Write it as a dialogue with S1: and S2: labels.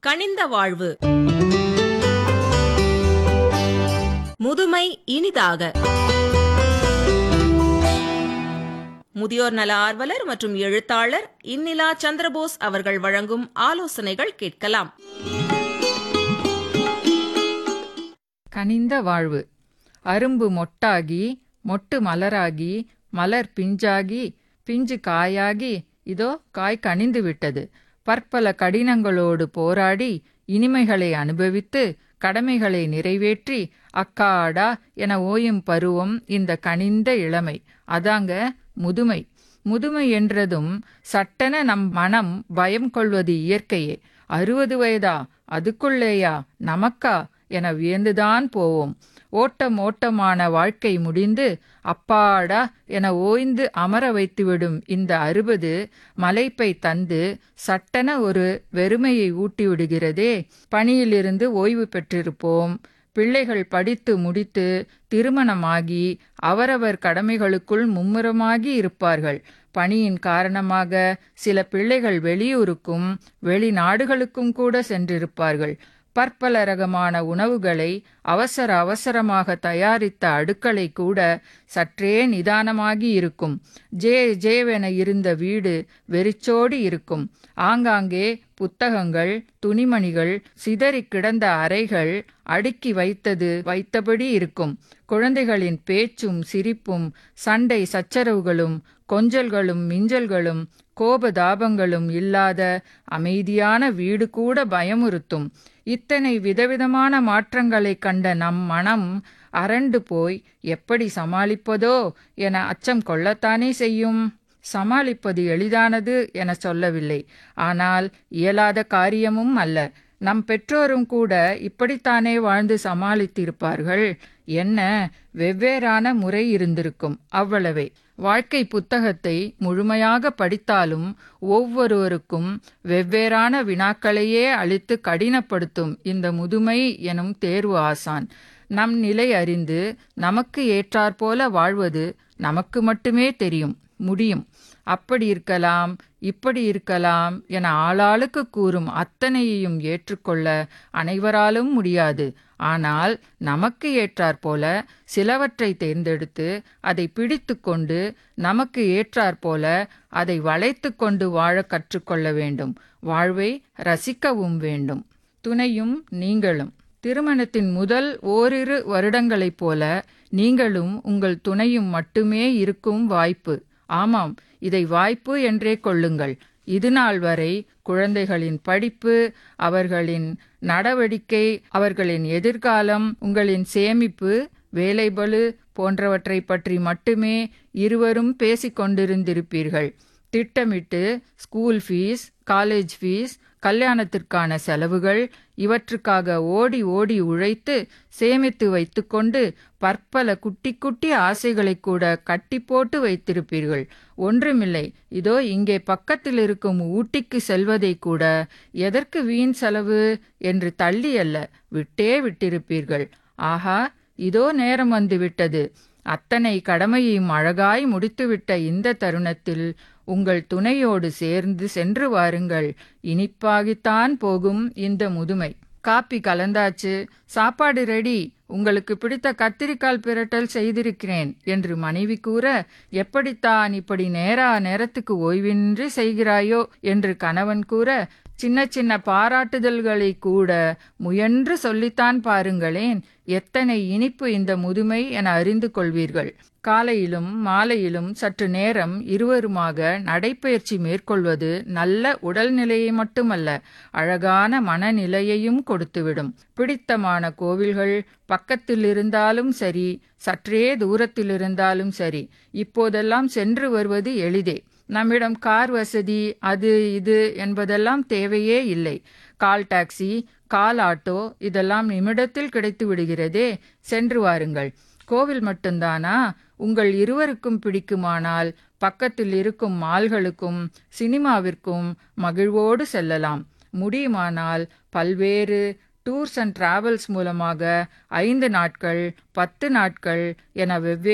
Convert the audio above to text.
S1: கனிந்த வாழ்வு முதுமை இனிதாக முதியோர் நல ஆர்வலர் மற்றும் எழுத்தாளர் இன்னிலா சந்திரபோஸ் அவர்கள் வழங்கும் ஆலோசனைகள் கேட்கலாம்
S2: கனிந்த வாழ்வு அரும்பு மொட்டாகி மொட்டு மலராகி மலர் பிஞ்சாகி பிஞ்சு காயாகி இதோ காய் கனிந்து விட்டது பற்பல கடினங்களோடு போராடி இனிமைகளை அனுபவித்து கடமைகளை நிறைவேற்றி அக்காடா என ஓயும் பருவம் இந்த கனிந்த இளமை அதாங்க முதுமை முதுமை என்றதும் சட்டென நம் மனம் பயம் கொள்வது இயற்கையே அறுபது வயதா அதுக்குள்ளேயா நமக்கா என வியந்துதான் போவோம் ஓட்டம் ஓட்டமான வாழ்க்கை முடிந்து அப்பாடா என ஓய்ந்து அமர வைத்துவிடும் இந்த அறுபது மலைப்பை தந்து சட்டென ஒரு வெறுமையை ஊட்டிவிடுகிறதே பணியிலிருந்து ஓய்வு பெற்றிருப்போம் பிள்ளைகள் படித்து முடித்து திருமணமாகி அவரவர் கடமைகளுக்குள் மும்முரமாகி இருப்பார்கள் பணியின் காரணமாக சில பிள்ளைகள் வெளியூருக்கும் வெளிநாடுகளுக்கும் கூட சென்றிருப்பார்கள் பற்பல ரகமான உணவுகளை அவசர அவசரமாக தயாரித்த அடுக்களை கூட சற்றே நிதானமாகி இருக்கும் ஜே ஜேவென இருந்த வீடு வெறிச்சோடி இருக்கும் ஆங்காங்கே புத்தகங்கள் துணிமணிகள் சிதறி கிடந்த அறைகள் அடுக்கி வைத்தது வைத்தபடி இருக்கும் குழந்தைகளின் பேச்சும் சிரிப்பும் சண்டை சச்சரவுகளும் கொஞ்சல்களும் மிஞ்சல்களும் கோபதாபங்களும் இல்லாத அமைதியான வீடு கூட பயமுறுத்தும் இத்தனை விதவிதமான மாற்றங்களைக் கண்ட நம் மனம் அரண்டு போய் எப்படி சமாளிப்பதோ என அச்சம் கொள்ளத்தானே செய்யும் சமாளிப்பது எளிதானது என சொல்லவில்லை ஆனால் இயலாத காரியமும் அல்ல நம் பெற்றோரும் கூட இப்படித்தானே வாழ்ந்து சமாளித்திருப்பார்கள் என்ன வெவ்வேறான முறை இருந்திருக்கும் அவ்வளவே வாழ்க்கை புத்தகத்தை முழுமையாக படித்தாலும் ஒவ்வொருவருக்கும் வெவ்வேறான வினாக்களையே அளித்து கடினப்படுத்தும் இந்த முதுமை எனும் தேர்வு ஆசான் நம் நிலை அறிந்து நமக்கு ஏற்றாற்போல வாழ்வது நமக்கு மட்டுமே தெரியும் முடியும் அப்படி இருக்கலாம் இப்படி இருக்கலாம் என ஆளாளுக்கு கூறும் அத்தனையையும் ஏற்றுக்கொள்ள அனைவராலும் முடியாது ஆனால் நமக்கு ஏற்றாற்போல சிலவற்றை தேர்ந்தெடுத்து அதை பிடித்து கொண்டு நமக்கு ஏற்றாற்போல அதை வளைத்து கொண்டு வாழ கற்றுக்கொள்ள வேண்டும் வாழ்வை ரசிக்கவும் வேண்டும் துணையும் நீங்களும் திருமணத்தின் முதல் ஓரிரு வருடங்களைப் போல நீங்களும் உங்கள் துணையும் மட்டுமே இருக்கும் வாய்ப்பு ஆமாம் இதை வாய்ப்பு என்றே கொள்ளுங்கள் இது நாள் வரை குழந்தைகளின் படிப்பு அவர்களின் நடவடிக்கை அவர்களின் எதிர்காலம் உங்களின் சேமிப்பு வேலைபளு போன்றவற்றை பற்றி மட்டுமே இருவரும் பேசிக் கொண்டிருந்திருப்பீர்கள் திட்டமிட்டு ஸ்கூல் ஃபீஸ் காலேஜ் ஃபீஸ் கல்யாணத்திற்கான செலவுகள் இவற்றுக்காக ஓடி ஓடி உழைத்து சேமித்து வைத்துக்கொண்டு பற்பல குட்டி குட்டி ஆசைகளை கூட கட்டி போட்டு வைத்திருப்பீர்கள் ஒன்றுமில்லை இதோ இங்கே பக்கத்தில் இருக்கும் ஊட்டிக்கு செல்வதை கூட எதற்கு வீண் செலவு என்று தள்ளி அல்ல விட்டே விட்டிருப்பீர்கள் ஆஹா இதோ நேரம் வந்துவிட்டது அத்தனை கடமையையும் அழகாய் முடித்துவிட்ட இந்த தருணத்தில் உங்கள் துணையோடு சேர்ந்து சென்று வாருங்கள் இனிப்பாகித்தான் போகும் இந்த முதுமை காப்பி கலந்தாச்சு சாப்பாடு ரெடி உங்களுக்கு பிடித்த கத்திரிக்கால் பிரட்டல் செய்திருக்கிறேன் என்று மனைவி கூற எப்படித்தான் இப்படி நேரா நேரத்துக்கு ஓய்வின்றி செய்கிறாயோ என்று கணவன் கூற சின்ன சின்ன பாராட்டுதல்களை கூட முயன்று சொல்லித்தான் பாருங்களேன் எத்தனை இனிப்பு இந்த முதுமை என அறிந்து கொள்வீர்கள் காலையிலும் மாலையிலும் சற்று நேரம் இருவருமாக நடைப்பயிற்சி மேற்கொள்வது நல்ல உடல்நிலையை மட்டுமல்ல அழகான மனநிலையையும் கொடுத்துவிடும் பிடித்தமான கோவில்கள் பக்கத்தில் இருந்தாலும் சரி சற்றே தூரத்தில் இருந்தாலும் சரி இப்போதெல்லாம் சென்று வருவது எளிதே நம்மிடம் கார் வசதி அது இது என்பதெல்லாம் தேவையே இல்லை கால் டாக்ஸி கால் ஆட்டோ இதெல்லாம் நிமிடத்தில் கிடைத்து விடுகிறதே சென்று வாருங்கள் கோவில் மட்டும்தானா உங்கள் இருவருக்கும் பிடிக்குமானால் பக்கத்தில் இருக்கும் மால்களுக்கும் சினிமாவிற்கும் மகிழ்வோடு செல்லலாம் முடியுமானால் பல்வேறு டூர்ஸ் அண்ட் டிராவல்ஸ் மூலமாக ஐந்து நாட்கள் பத்து நாட்கள் என வெவ்வேறு